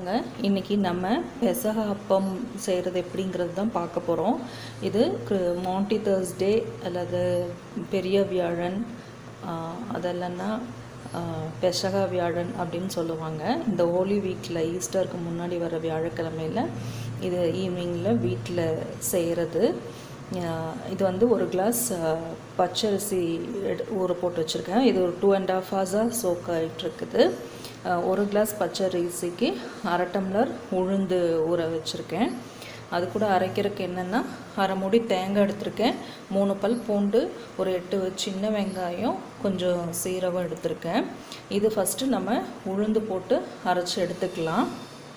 வாங்க இன்னைக்கு நம்ம பெசக அப்பம் செய்கிறது எப்படிங்கிறது தான் பார்க்க போகிறோம் இது மாண்டி தேர்ஸ்டே அல்லது பெரிய வியாழன் ஆஹ், அதெல்லாம்னா ஆஹ், பெசகா வியாழன் அப்படின்னு சொல்லுவாங்க இந்த ஹோலி வீக்கில் ஈஸ்டருக்கு முன்னாடி வர வியாழக்கிழமையில் இது ஈவினிங்கில் வீட்டில் செய்கிறது ஆஹ் இது வந்து ஒரு கிளாஸ் ஆஹ், பச்சரிசி எடு ஊற போட்டு வச்சுருக்கேன் இது ஒரு டூ அண்ட் ஹாஃப் ஹவர்ஸாக சோக் ஆகிட்டுருக்குது ஒரு கிளாஸ் பச்சரிசிக்கு அரை டம்ளர் உளுந்து ஊற வச்சுருக்கேன் அது கூட அரைக்கிறதுக்கு என்னென்னா அரை மூடி தேங்காய் எடுத்திருக்கேன் மூணு பல் பூண்டு ஒரு எட்டு சின்ன வெங்காயம் கொஞ்சம் சீரகம் எடுத்திருக்கேன் இது ஃபஸ்ட்டு நம்ம உளுந்து போட்டு அரைச்சி எடுத்துக்கலாம்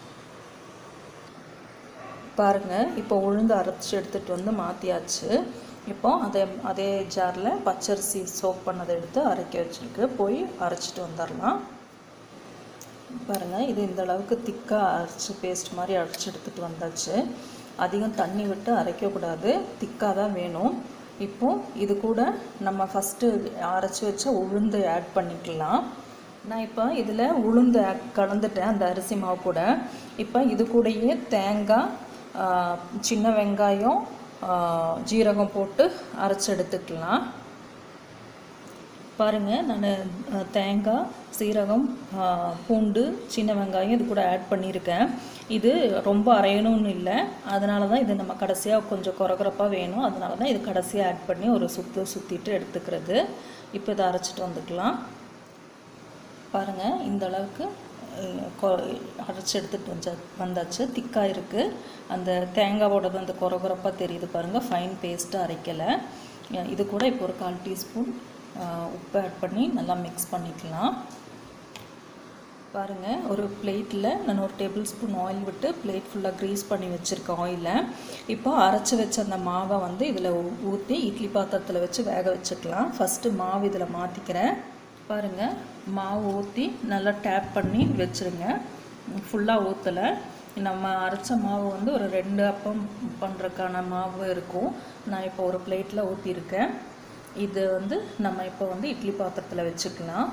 பாருங்கள் இப்போ உளுந்து அரைச்சி எடுத்துகிட்டு வந்து மாற்றியாச்சு இப்போ அதே அதே ஜாரில் பச்சரிசி சோப் பண்ணதை எடுத்து அரைக்க வச்சுருக்கு போய் அரைச்சிட்டு வந்துடலாம் பாருங்கள் இது இந்த அளவுக்கு திக்காக அரைச்சி பேஸ்ட் மாதிரி அரைச்சி எடுத்துகிட்டு வந்தாச்சு அதிகம் தண்ணி விட்டு அரைக்கக்கூடாது திக்காக தான் வேணும் இப்போ இது கூட நம்ம ஃபஸ்ட்டு அரைச்சி வச்ச உளுந்து ஆட் பண்ணிக்கலாம் நான் இப்போ இதில் உளுந்து ஆட் கலந்துட்டேன் அந்த அரிசி மாவு கூட இப்போ இது கூடயே தேங்காய் ஆஹ், சின்ன வெங்காயம் ஆஹ், ஜீரகம் போட்டு அரைச்சி எடுத்துக்கலாம் பாருங்கள் நான் தேங்காய் சீரகம் ஆஹ், பூண்டு சின்ன வெங்காயம் இது கூட ஆட் பண்ணியிருக்கேன் இது ரொம்ப அரையணும்னு இல்லை அதனால தான் இது நம்ம கடைசியாக கொஞ்சம் குறகுறப்பாக வேணும் அதனால தான் இது கடைசியாக ஆட் பண்ணி ஒரு சுற்று சுற்றிட்டு எடுத்துக்கிறது இப்போ இதை அரைச்சிட்டு வந்துக்கலாம் பாருங்கள் இந்த அளவுக்கு அஹ், கொ- அரைச்சி எடுத்துகிட்டு வந்தா வந்தாச்சு திக்காக இருக்குது அந்த தேங்காவோடது அந்த குறகுறப்பாக தெரியுது பாருங்கள் ஃபைன் பேஸ்ட்டாக அரைக்கலை அஹ், இது கூட இப்போ ஒரு கால் டீஸ்பூன் உப்பு ஆட் பண்ணி நல்லா மிக்ஸ் பண்ணிக்கலாம் பாருங்கள் ஒரு பிளேட்டில் நான் ஒரு டேபிள் ஸ்பூன் ஆயில் விட்டு பிளேட் ஃபுல்லாக க்ரீஸ் பண்ணி வச்சுருக்கேன் ஆயிலை இப்போ அரைச்சி வச்ச அந்த மாவை வந்து இதில் ஊற்றி இட்லி பாத்திரத்தில் வச்சு வேக வச்சுக்கலாம் ஃபஸ்ட்டு மாவு இதில் மாற்றிக்கிறேன் பாருங்கள் மாவு ஊற்றி நல்லா டேப் பண்ணி வச்சுருங்க ஃபுல்லாக ஊற்றலை நம்ம அரைச்ச மாவு வந்து ஒரு ரெண்டு அப்பம் பண்ணுறதுக்கான மாவு இருக்கும் நான் இப்போ ஒரு பிளேட்டில் ஊற்றிருக்கேன் இது வந்து நம்ம இப்போ வந்து இட்லி பாத்திரத்தில் வச்சுக்கலாம்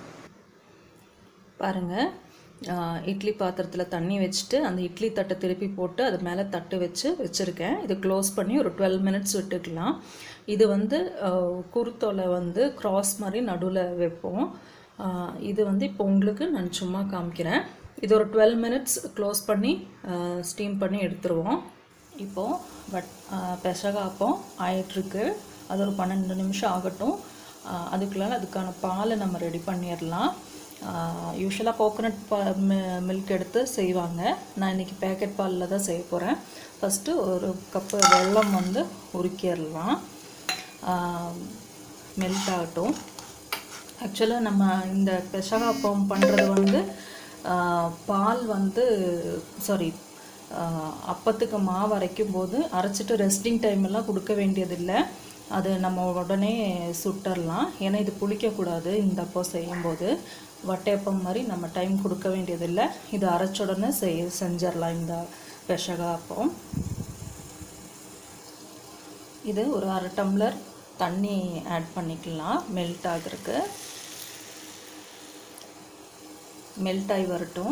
பாருங்கள் இட்லி பாத்திரத்தில் தண்ணி வச்சுட்டு அந்த இட்லி தட்டை திருப்பி போட்டு அது மேலே தட்டு வச்சு வச்சுருக்கேன் இது க்ளோஸ் பண்ணி ஒரு டுவெல் மினிட்ஸ் விட்டுக்கலாம் இது வந்து ஆஹ், குருத்தோலை வந்து கிராஸ் மாதிரி நடுவில் வைப்போம் ஆஹ், இது வந்து இப்போ உங்களுக்கு நான் சும்மா காமிக்கிறேன் இது ஒரு டுவெல் மினிட்ஸ் க்ளோஸ் பண்ணி ஸ்டீம் பண்ணி எடுத்துருவோம் இப்போது பட் பெசகாப்பம் ஆயிட்டுருக்கு அது ஒரு பன்னெண்டு நிமிஷம் ஆகட்டும் ஆஹ் அதுக்குள்ளால அதுக்கான பாலை நம்ம ரெடி பண்ணிடலாம் யூஸ்வலாக கோகோனட் பா மில்க் எடுத்து செய்வாங்க நான் இன்றைக்கி பேக்கெட் பாலில் தான் செய்ய போகிறேன் ஃபஸ்ட்டு ஒரு கப்பு வெல்லம் வந்து உருக்கிடலாம் மெல்ட் ஆகட்டும் ஆக்சுவலாக நம்ம இந்த பெசகாப்பம் பண்ணுறது வந்து ஆஹ், பால் வந்து சாரி அப்பத்துக்கு மாவு அரைக்கும் போது அரைச்சிட்டு ரெஸ்டிங் டைம் எல்லாம் கொடுக்க வேண்டியதில்லை அது நம்ம உடனே சுட்டரலாம் ஏன்னா இது புளிக்கக்கூடாது இந்த அப்பம் செய்யும்போது வட்டையப்பம் மாதிரி நம்ம டைம் கொடுக்க வேண்டியதில்லை இது அரைச்ச உடனே செய் செஞ்சிடலாம் இந்த பெசகா அப்பம் இது ஒரு அரை டம்ளர் தண்ணி ஆட் பண்ணிக்கலாம் மெல்ட் ஆகுறதுக்கு மெல்ட் ஆகி வரட்டும்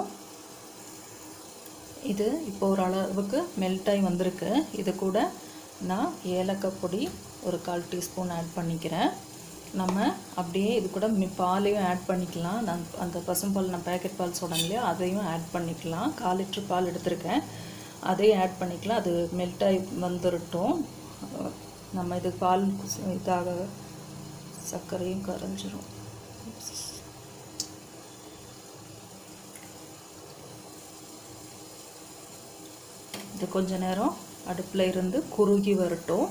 இது இப்போ ஒரு அளவுக்கு மெல்ட் ஆகி வந்திருக்கு இது கூட நான் ஏலக்காய் பொடி ஒரு கால் டீஸ்பூன் ஆட் பண்ணிக்கிறேன் நம்ம அப்படியே இது கூட மி பாலையும் ஆட் பண்ணிக்கலாம் நான் அந்த பசும்பால் நான் பேக்கெட் பால் சொன்னேன் இல்லையா அதையும் ஆட் பண்ணிக்கலாம் கால் லிட்டர் பால் எடுத்திருக்கேன் அதையும் ஆட் பண்ணிக்கலாம் அது மெல்ட் ஆகி வந்துடட்டும் நம்ம இது பால் இதாக சர்க்கரையும் கரைஞ்சிரும் இது கொஞ்ச நேரம் அடுப்பில் இருந்து குறுகி வரட்டும்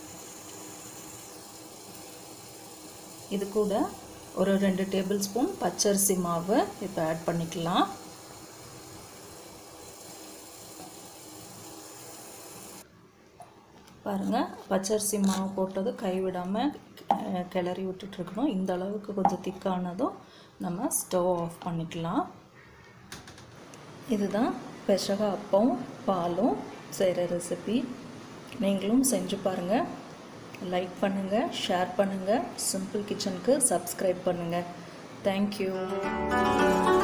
இது கூட ஒரு ரெண்டு டேபிள் ஸ்பூன் பச்சரிசி மாவு இப்போ ஆட் பண்ணிக்கலாம் பாருங்கள் பச்சரிசி மாவு போட்டது கைவிடாமல் அஹ், கிளறி விட்டுட்ருக்கணும் இந்த அளவுக்கு கொஞ்சம் திக்கானதும் நம்ம ஸ்டவ் ஆஃப் பண்ணிக்கலாம் இதுதான் பெசகா அப்பம் பாலும் செய்கிற ரெசிபி நீங்களும் செஞ்சு பாருங்கள் லைக் பண்ணுங்கள் ஷேர் பண்ணுங்கள் சிம்பிள் கிச்சனுக்கு சப்ஸ்கிரைப் பண்ணுங்கள் தேங்க்யூ